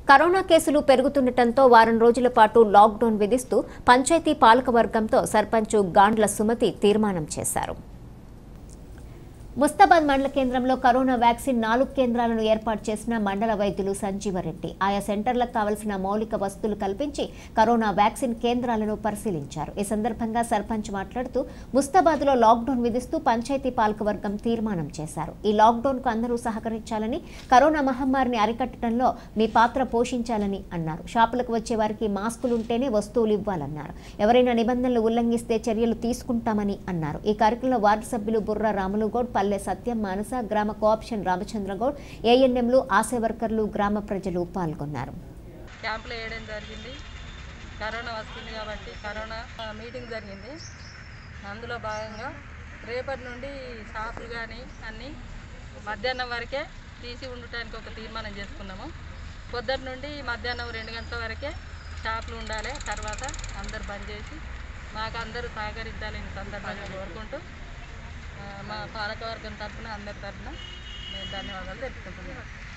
corona కేసులు పెరుగుతుండటంతో వారం రోజుల పాటు లాక్డౌన్ విధిస్తూ పంచాయతీ పాలకవర్గంతో సర్పంచ్ గాండ్ల సుమతి తీర్మానం చేశారు ముస్తాబాద్ మండల కేంద్రంలో కరోనా వ్యాక్సిన్ నాలుగు కేంద్రాలను ఏర్పాటు చేసిన మండల వైద్యులు సంజీవరెడ్డి ఆయా సెంటర్లకు కావలసిన మౌలిక వసతులు కల్పించి కరోనా వ్యాక్సిన్ కేంద్రాలను పరిశీలించారు ఈ సందర్భంగా సర్పంచ్ మాట్లాడుతూ ముస్తాబాద్లో లాక్డౌన్ విధిస్తూ పంచాయతీ పాలకవర్గం తీర్మానం చేశారు ఈ లాక్డౌన్కు అందరూ సహకరించాలని కరోనా మహమ్మారిని అరికట్టడంలో మీ పాత్ర పోషించాలని అన్నారు షాపులకు వచ్చే వారికి మాస్కులుంటేనే వస్తువులు ఇవ్వాలన్నారు ఎవరైనా నిబంధనలు ఉల్లంఘిస్తే చర్యలు తీసుకుంటామని అన్నారు ఈ కార్యక్రమంలో వార్డు సభ్యులు బుర్ర రాములుగౌడ్ పల్లె సత్యం మానస గ్రామ కోఆప్షన్ రామచంద్రగౌడ్ ఏఎన్ఎంలు ఆశా వర్కర్లు గ్రామ ప్రజలు పాల్గొన్నారు క్యాంపులు వేయడం జరిగింది కరోనా వస్తుంది కాబట్టి కరోనా ఆ, మీటింగ్ జరిగింది అందులో భాగంగా రేపటి నుండి షాపులు కానీ అన్నీ మధ్యాహ్నం వరకే తీసి ఉండటానికి ఒక తీర్మానం చేసుకున్నాము పొద్దుటి నుండి మధ్యాహ్నం రెండు గంటల వరకే షాపులు ఉండాలి తర్వాత అందరు బంద్ చేసి మాకు అందరూ సహకరించాలని సందర్భంగా కోరుకుంటూ ఆ, మా పాలకవర్గం తరఫున అందరి తరఫున మేము ధన్యవాదాలు తెలుపుకుంటున్నాం